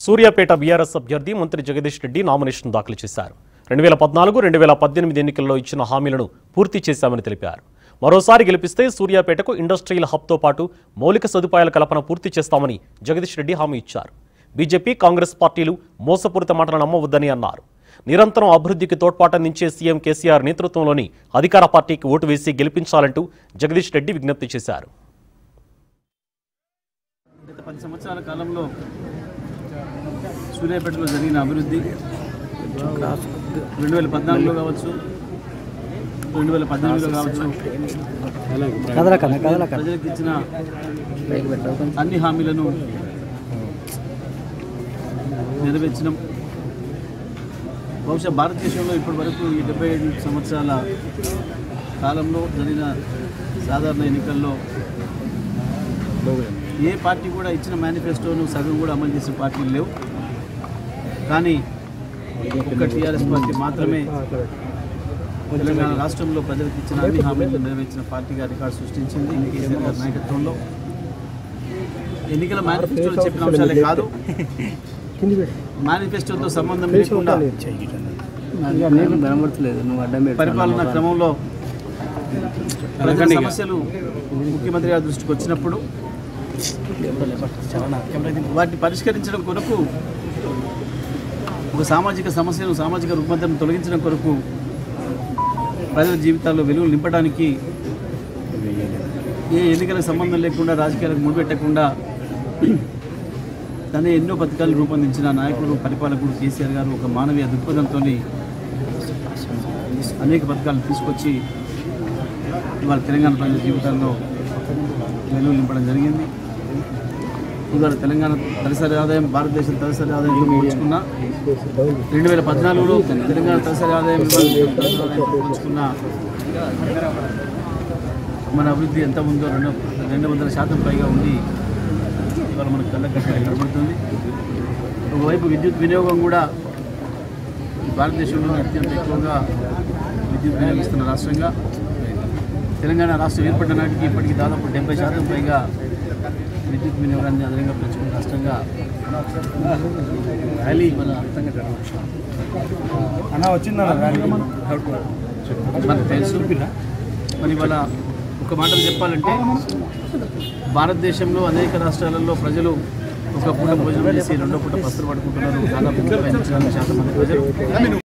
Suryapet BRS అభ్యర్థి మంత్రి Jagadish Reddy nomination దాఖలు చేశారు రెండు వేల పద్నాలుగు రెండు వేల పద్దెనిమిది ఎన్నికల్లో ఇచ్చిన హామీలను పూర్తి చేశామని తెలిపారు మరోసారి గెలిపిస్తే సూర్యాపేటకు ఇండస్ట్రియల్ హబ్తో పాటు మౌలిక సదుపాయాల కల్పన పూర్తి చేస్తామని జగదీష్ రెడ్డి హామీ ఇచ్చారు బీజేపీ కాంగ్రెస్ పార్టీలు మోసపూరిత మాటలు నమ్మవద్దని అన్నారు నిరంతరం అభివృద్ధికి తోడ్పాటందించే సీఎం కేసీఆర్ నేతృత్వంలోని అధికార పార్టీకి ఓటు వేసి గెలిపించాలంటూ జగదీష్ రెడ్డి విజ్ఞప్తి చేశారు గత పది సంవత్సరాల కాలంలో సూర్యాపేటలో జరిగిన అభివృద్ధి రెండు వేల పద్నాలుగులో కావచ్చు రెండు వేల పద్దెనిమిదిలో కావచ్చు ప్రజలకు ఇచ్చిన అన్ని హామీలను నెరవేర్చడం బహుశా భారతదేశంలో ఇప్పటి వరకు ఈ డెబ్బై ఐదు సంవత్సరాల కాలంలో జరిగిన సాధారణ ఎన్నికల్లో ఏ పార్టీ కూడా ఇచ్చిన మేనిఫెస్టోను సగం కూడా అమలు చేసిన పార్టీలు లేవు కానీ ఒక్క టీఆర్ఎస్ పార్టీ మాత్రమే తెలంగాణ రాష్ట్రంలో ప్రజలకు ఇచ్చిన అన్ని హామీలను నెరవేర్చిన పార్టీగా రికార్డు సృష్టించింది కేసీఆర్ గారి నాయకత్వంలో ఎన్నికల మేనిఫెస్టోలో చెప్పిన అంశాలే కాదు మేనిఫెస్టోతో సంబంధం లేకుండా పరిపాలన క్రమంలో ప్రజల సమస్యలు ముఖ్యమంత్రి గారి దృష్టికి వచ్చినప్పుడు వాటిని పరిష్కరించడం కొరకు ఒక సామాజిక సమస్యను సామాజిక రుగ్మతను తొలగించడం కొరకు ప్రజల జీవితాల్లో వెలుగులు నింపడానికి ఏ ఎన్నికలకు సంబంధం లేకుండా రాజకీయాలకు ముడిపెట్టకుండా తనే ఎన్నో పథకాలు రూపొందించిన నాయకుడు పరిపాలకుడు కేసీఆర్ గారు ఒక మానవీయ దృక్పథంతో అనేక పథకాలు తీసుకొచ్చి ఇవాళ తెలంగాణ ప్రజల జీవితాల్లో వెలుగు నింపడం జరిగింది ఇవాళ తెలంగాణ తలసరి ఆదాయం భారతదేశం తలసరి ఆదాయంతో పోల్చుకున్న రెండు వేల పద్నాలుగులో తెలంగాణ తలసరి ఆదాయం ఇవాళ తలసరి ఆదాయంతో పోల్చుకున్న మన అభివృద్ధి ఎంత ఉందో రెండు రెండు వందల శాతం పైగా ఉంది ఇవాళ మనకు కళ్ళకట్ట కనబడుతుంది ఒకవైపు విద్యుత్ వినియోగం కూడా భారతదేశంలో అత్యంత ఎక్కువగా విద్యుత్ వినియోగిస్తున్న రాష్ట్రంగా తెలంగాణ రాష్ట్రం ఏర్పడిన నాటికి ఇప్పటికి దాదాపు డెబ్బై శాతం పైగా విద్యుత్ వినియోగాన్ని అదనంగా పెంచుకున్న రాష్ట్రంగా ర్యాలీ మన అన్న వచ్చిందన్న మనకు తెలుసు మరి ఇవాళ ఒక మాటలు చెప్పాలంటే భారతదేశంలో అనేక రాష్ట్రాలలో ప్రజలు ఒక పూట భోజనం చేసి రెండో పూట పస్తులు పడుకుంటున్నారు దాదాపు ముప్పై నుంచి నలభై శాతం మంది ప్రజలు